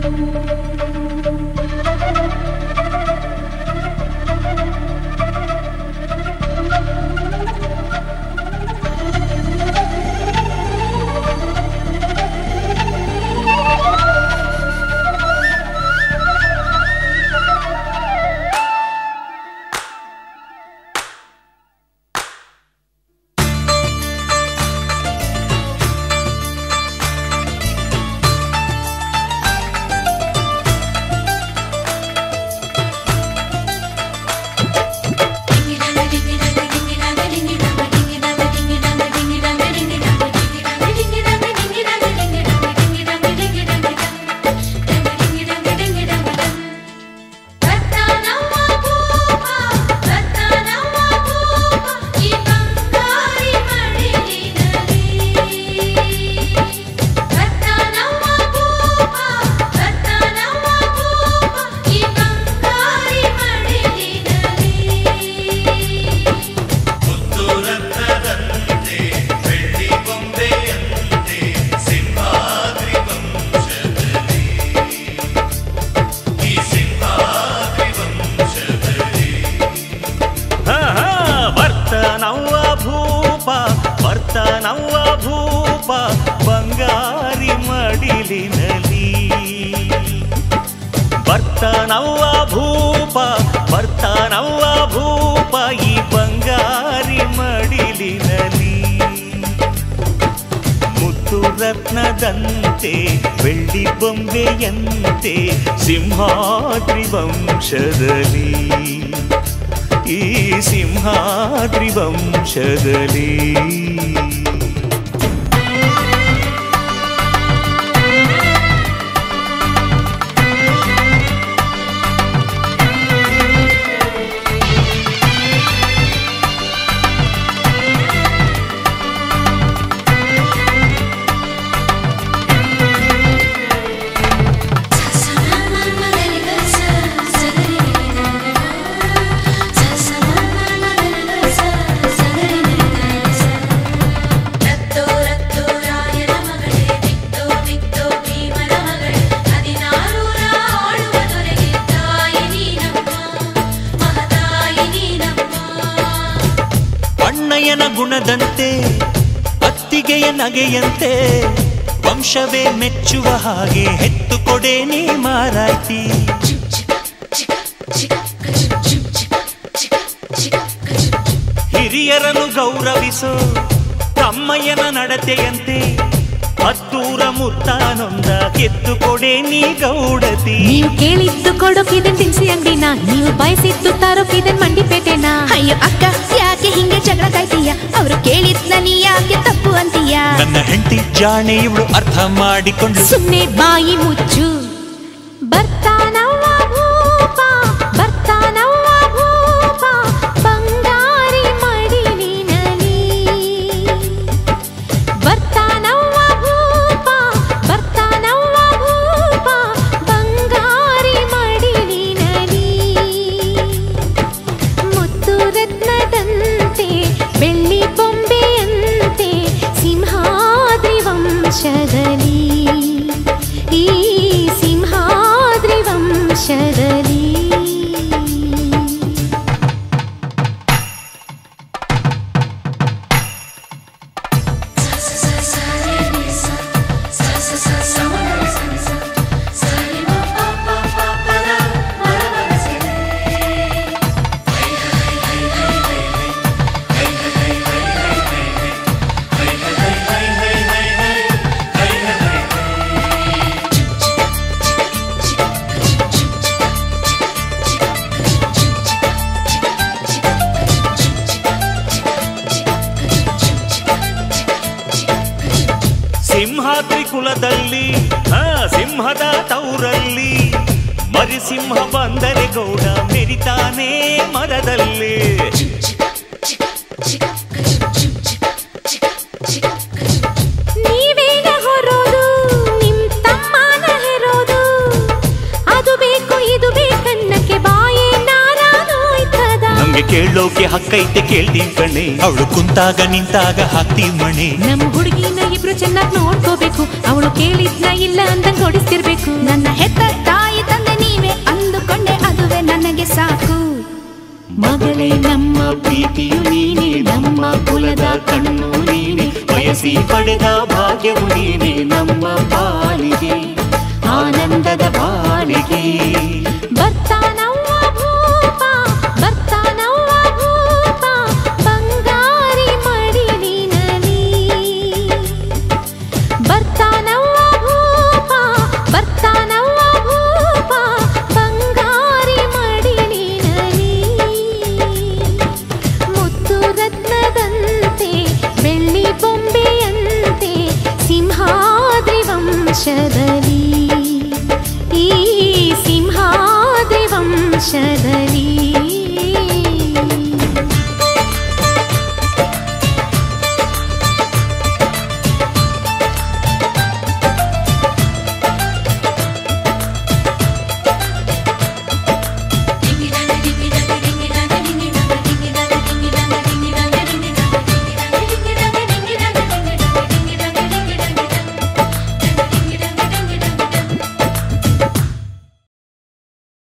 ಹ, ಹ, ಬರ್ತನವ್ವ ಭೂಪ ಬರ್ತನವ್ವ ಭೂಪ ಬಂಗಾರಿ ಮಡಿಲಿನಲಿ ಬರ್ತನವ್ವ ಭೂಪ ಬರ್ತನವ್ವ ಭೂಪ ಈ ಬಂಗಾರಿ ಮಡಿಲಿನಲಿ ಮುತ್ತು ರತ್ನದಂತೆ ಬೆಳ್ಳಿ ಬೊಂಬೆಯಂತೆ ಸಿಂಹಾದ್ರಿ ವಂಶದಲ್ಲಿ ಈ ಸಿಂಹಾದ್ರಿ ವಂಶದಲ್ಲಿ ರತ್ತೋ ರತ್ತೋ ರಾಯನ ಮಗಳೇ ಬಿತ್ತೋ ಬಿತ್ತೋ ಭೀಮನ ಮಗಳೇ ಹದಿನಾರೂರ ಆಳುವ ದೊರೆಗೆ ತಾಯಿ ನೀನಮ್ಮ ಮಹತಾಯಿ ನೀನಮ್ಮ ಅಣ್ಣಯ್ಯನ ಗುಣದಂತೆ ಅತ್ತಿಗೆಯ ನಗೆಯಂತೆ ವಂಶವೇ ಮೆಚ್ಚುವ ಹಾಗೆ ಹೆತ್ತು ಕೊಡೆ ನೀ ಮಾರಾಯ್ತಿ ಚಿಕ್ ಚಿಕ ಚಿಕ ಚಿಕ ಚಿಕ್ ಚಿಕ ಚಿಕ ಚಿಕ ಚಿಕ ಹಿರಿಯರನ್ನು ಗೌರವಿಸೋ ತಮ್ಮಯ್ಯನ ನಡತೆಯಂತೆ ಹತ್ತೂರ ಮುತ್ತಾನೊಂದ ಎತ್ತು ಕೊಡೆ ನೀ ಗೌಡತಿ ನೀವು ಕೇಳಿದ್ದು ಕೊಡೋಕಿದನ್ ತಿನ್ಸಿ ಅಂಗಡಿನ ನೀವು ಬಯಸಿದ್ದು ತರೋಕಿದನ್ ಮಂಡಿಪೇಟೆನ ಅಯ್ಯೋ ಅಕ್ಕ ಯಾಕೆ ಹಿಂಗೆ ಜಗಳ ಕಾಯ್ತೀಯ ಅವರು ಕೇಳಿದ್ನ ನೀ ಯಾಕೆ ತಪ್ಪು ಅಂತೀಯ ನನ್ನ ಹೆಂಡತಿ ಜಾಣೆ ಇವಳು ಅರ್ಥ ಮಾಡಿಕೊಂಡು ಸುಮ್ನೆ ಬಾಯಿ ಮುಚ್ಚು ಬರ್ತಾನವ್ವ ಭೂಪ ಬರ್ತಾನವ್ವ ಭೂಪ ಬಂಗಾರಿ ಮಡಿಲಿನಲಿ ಬರ್ತಾನವ್ವ ಭೂಪ ಬರ್ತಾನವ್ವ ಭೂಪ ಬಂಗಾರಿ ಮಡಿಲಿನಲಿ ಮುತ್ತು ರತ್ನದಂತೆ ಬೆಳ್ಳಿ ಬೊಂಬೆಯಂತೆ ಸಿಂಹಾದ್ರಿ ವಂಶದಲ್ಲಿ ಈ ಸಿಂಹಾದ್ರಿ ವಂಶದಲ್ಲಿ ಸಿಂಹಾದ್ರಿ ಕುಲದಲ್ಲಿ ಆ ಸಿಂಹದ ತೌರಲ್ಲಿ ಮರಿಸಿಂಹ ಬಂದರೆ ಗೌಡ ಮೆರಿತಾನೆ ಮರದಲ್ಲಿ ನೀವೇನ ಹೊರೋದು ನಿಮ್ ತಮ್ಮನ ಹೆರೋದು ಅದು ಬೇಕು ಇದು ಬೇಕನ್ನಕ್ಕೆ ಬಾಯೇ ನಾರಾನೋಯ್ತದ ನಮ್ಗೆ ಕೇಳೋ ಕೇಳೋಕೆ ಹಕ್ಕೈತೆ ಕೇಳ್ತೀವಿ ಕಣೆ ಅವಳು ಕುಂತಾಗ ನಿಂತಾಗ ಹಾಕ್ತೀವ್ ಮಣೆ ನಮ್ಮ ಹುಡುಗಿನ ಇಬ್ರು ಚೆನ್ನಾಗಿ ನೋಡ್ಕೋಬೇಕು ಅವಳು ಕೇಳಿದ್ನ ಇಲ್ಲ ಅಂದಂಗ್ ಹೊಡಿಸ್ತಿರ್ಬೇಕು ನನ್ನ ಹೆತ್ತ ತಾಯಿ ತಂದೆ ನೀವೇ ಅಂದುಕೊಂಡೆ ಅದುವೇ ನನಗೆ ಸಾಕು ಮಗಳೇ ನಮ್ಮ ಪ್ರೀತಿಯು ನೀನೆ ನಮ್ಮ ಕುಲದ ಕಣ್ಣು ನೀನೆ ಬಯಸಿ ಪಡೆದ ಭಾಗ್ಯವು ನೀನೆ ನಮ್ಮ ಬಾಳಿಗೆ ಆನಂದದ ಬಾಳಿಗೆ ಬರ್ತಾನವ್ವ ಭೂಪ ಬರ್ತಾನವ್ವ ಭೂಪ ಬಂಗಾರಿ ಮಡಿಲಿನಲಿ ಬರ್ತಾನವ್ವ ಭೂಪ ಬರ್ತಾನವ್ವ ಭೂಪ ಬಂಗಾರಿ ಮಡಿಲಿನಲಿ ಮುತ್ತು ರತ್ನದಂತೆ ಬೆಳ್ಳಿ ಬೊಂಬೆಯಂತೆ ಸಿಂಹಾದ್ರಿ ವಂಶದಲ್ಲಿ